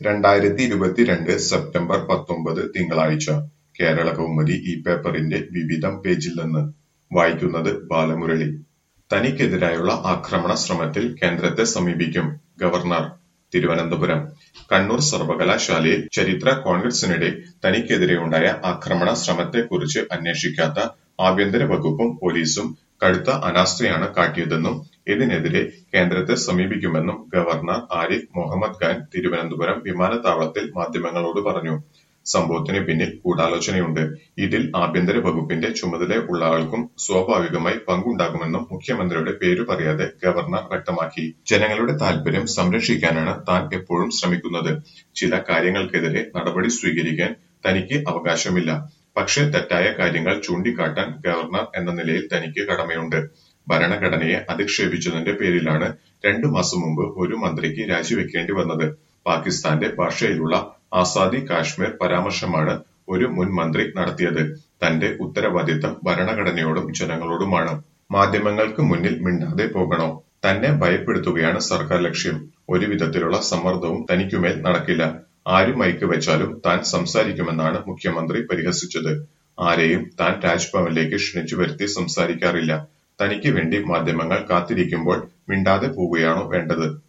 രണ്ടായിരത്തി ഇരുപത്തിരണ്ട് സെപ്റ്റംബർ പത്തൊമ്പത് തിങ്കളാഴ്ച കേരള കൗമുദി ഈ പേപ്പറിന്റെ വിവിധം പേജിൽ നിന്ന് വായിക്കുന്നത് ബാലമുരളി തനിക്കെതിരായുള്ള ആക്രമണ ശ്രമത്തിൽ കേന്ദ്രത്തെ സമീപിക്കും ഗവർണർ തിരുവനന്തപുരം കണ്ണൂർ സർവകലാശാലയിൽ ചരിത്ര കോൺഗ്രസിനിടെ തനിക്കെതിരെയുണ്ടായ ആക്രമണ ശ്രമത്തെക്കുറിച്ച് അന്വേഷിക്കാത്ത ആഭ്യന്തര വകുപ്പും പോലീസും കടുത്ത അനാസ്ഥയാണ് കാട്ടിയതെന്നും ഇതിനെതിരെ കേന്ദ്രത്തെ സമീപിക്കുമെന്നും ഗവർണർ ആരിഫ് മുഹമ്മദ് ഖാൻ തിരുവനന്തപുരം വിമാനത്താവളത്തിൽ മാധ്യമങ്ങളോട് പറഞ്ഞു സംഭവത്തിന് പിന്നിൽ ഗൂഢാലോചനയുണ്ട് ഇതിൽ ആഭ്യന്തര വകുപ്പിന്റെ ചുമതല ആൾക്കും സ്വാഭാവികമായി പങ്കുണ്ടാകുമെന്നും മുഖ്യമന്ത്രിയുടെ പേര് പറയാതെ ഗവർണർ വ്യക്തമാക്കി ജനങ്ങളുടെ താൽപര്യം സംരക്ഷിക്കാനാണ് താൻ എപ്പോഴും ശ്രമിക്കുന്നത് ചില കാര്യങ്ങൾക്കെതിരെ നടപടി സ്വീകരിക്കാൻ തനിക്ക് അവകാശമില്ല പക്ഷേ തെറ്റായ കാര്യങ്ങൾ ചൂണ്ടിക്കാട്ടാൻ ഗവർണർ എന്ന നിലയിൽ തനിക്ക് കടമയുണ്ട് ഭരണഘടനയെ അധിക്ഷേപിച്ചതിന്റെ പേരിലാണ് രണ്ടു മാസം മുമ്പ് ഒരു മന്ത്രിക്ക് രാജിവെക്കേണ്ടി വന്നത് പാകിസ്ഥാന്റെ ഭാഷയിലുള്ള ആസാദി കാശ്മീർ പരാമർശമാണ് ഒരു മുൻ മന്ത്രി നടത്തിയത് തന്റെ ഉത്തരവാദിത്തം ഭരണഘടനയോടും ജനങ്ങളോടുമാണ് മാധ്യമങ്ങൾക്ക് മുന്നിൽ മിണ്ടാതെ പോകണോ തന്നെ ഭയപ്പെടുത്തുകയാണ് സർക്കാർ ലക്ഷ്യം ഒരു വിധത്തിലുള്ള സമ്മർദ്ദവും തനിക്കുമേൽ നടക്കില്ല ആര് മൈക്ക് വെച്ചാലും താൻ സംസാരിക്കുമെന്നാണ് മുഖ്യമന്ത്രി പരിഹസിച്ചത് ആരെയും താൻ രാജ്ഭവനിലേക്ക് ക്ഷണിച്ചു വരുത്തി സംസാരിക്കാറില്ല തനിക്ക് വേണ്ടി മാധ്യമങ്ങൾ കാത്തിരിക്കുമ്പോൾ മിണ്ടാതെ പോവുകയാണോ വേണ്ടത്